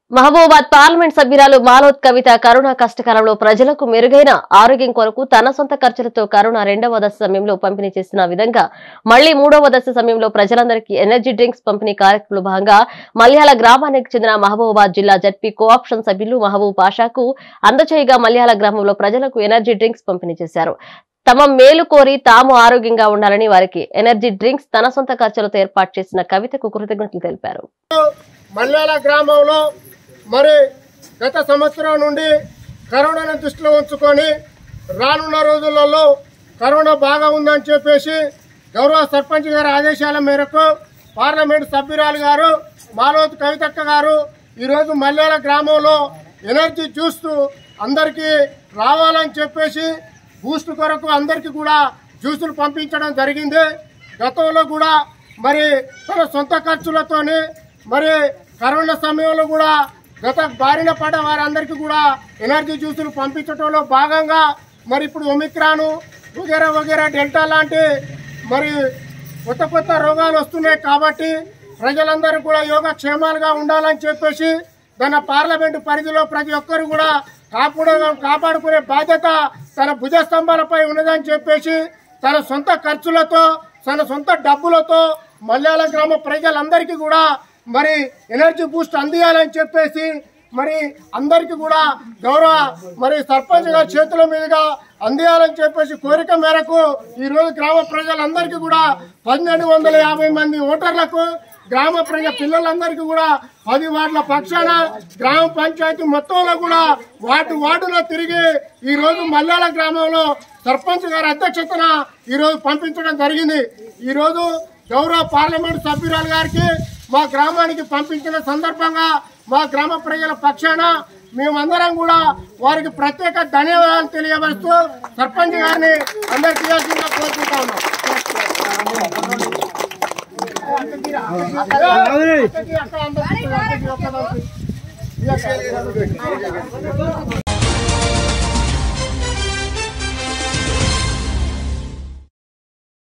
Mahabubabad parliament సభ్యురాలు మాలోత్ కవిత corona కష్టకాలంలో ప్రజలకు మెరుగైన ఆరోగ్యం కొరకు తన సొంత ఖర్చులతో కరోనా రెండవ దశ సమయంలో పంపిణీ చేసిన విధంగా మళ్లీ మూడవ దశ సమయంలో ప్రజలందరికీ ఎనర్జీ డ్రింక్స్ పంపిణీ కార్యక్రమంలో భాగంగా మల్యాల గ్రామానికి చెందిన మహబూబాబాద్ జిల్లా జడ్పీ కోఆప్షన్ సభ్యులు మహబూబ్ పాషాకు అందచేయగా మల్యాల గ్రామంలో ప్రజలకు ఎనర్జీ డ్రింక్స్ పంపిణీ చేశారు తమ మేలు కోరి తాము ఆరోగ్యంగా ఉండాలని వారికి ఎనర్జీ డ్రింక్స్ తన సొంత ఖర్చులతో ఏర్పాటు చేసిన కవితకు కృతజ్ఞతలు తెలిపారు మల్యాల గ్రామంలో మరి గత సంవత్సరం నుండి కరోనాను దృష్టిలో ఉంచుకొని రానున్న రోజులలో కరోనా బాగా ఉందని చెప్పేసి గౌరవ సర్పంచ్ గారి ఆదేశాల మేరకు పార్లమెంట్ సభ్యురాలు గారు మాలోత్ కవితక్క గారు ఈరోజు మల్యాల గ్రామంలో ఎనర్జీ చూస్తూ అందరికీ రావాలని చెప్పేసి బూస్ట్ కొరకు అందరికీ కూడా జ్యూసులు పంపించడం జరిగింది గతంలో కూడా మరి తన సొంత ఖర్చులతోని మరి కరోనా సమయంలో కూడా గత బారిన పడ్డ వారందరికీ కూడా ఎనర్జీ జ్యూసులు పంపించడంలో భాగంగా మరి ఇప్పుడు ఒమిక్రాను వగేరా వగేరా డెల్టా లాంటి మరి కొత్త కొత్త రోగాలు వస్తున్నాయి కాబట్టి ప్రజలందరూ కూడా యోగా క్షేమాలుగా ఉండాలని చెప్పేసి తన పార్లమెంటు పరిధిలో ప్రతి ఒక్కరు కూడా కాపాడు కాపాడుకునే బాధ్యత తన భుజస్తంభాలపై ఉన్నదని చెప్పేసి తన సొంత ఖర్చులతో తన సొంత డబ్బులతో మల్యాల గ్రామ ప్రజలందరికీ కూడా మరి ఎనర్జీ బూస్ట్ అందియాలని చెప్పేసి మరి అందరికీ కూడా గౌరవ మరి సర్పంచ్ గారి చేతుల మీదుగా అందియాలని చెప్పేసి కోరిక మేరకు ఈ రోజు గ్రామ ప్రజలందరికీ కూడా పన్నెండు వందల యాభై మంది ఓటర్లకు గ్రామ ప్రజ పిల్లలందరికీ కూడా పది వార్డుల పక్షాన గ్రామ పంచాయతీ మొత్తంలో కూడా వార్డు వార్డులో తిరిగి ఈ రోజు మల్లాల గ్రామంలో సర్పంచ్ గారి అధ్యక్షతన ఈ రోజు పంపించడం జరిగింది ఈ రోజు గౌరవ పార్లమెంట్ సభ్యురాలు గారికి మా గ్రామానికి పంపించిన సందర్భంగా మా గ్రామ ప్రజల పక్షాన మేమందరం కూడా వారికి ప్రత్యేక ధన్యవాదాలు తెలియవస్తూ సర్పంచ్ గారిని అందరికీ కోరుకుంటా ఉన్నాం అక్కడికి అక్కడ అందరికీ ఒక్కదానికి.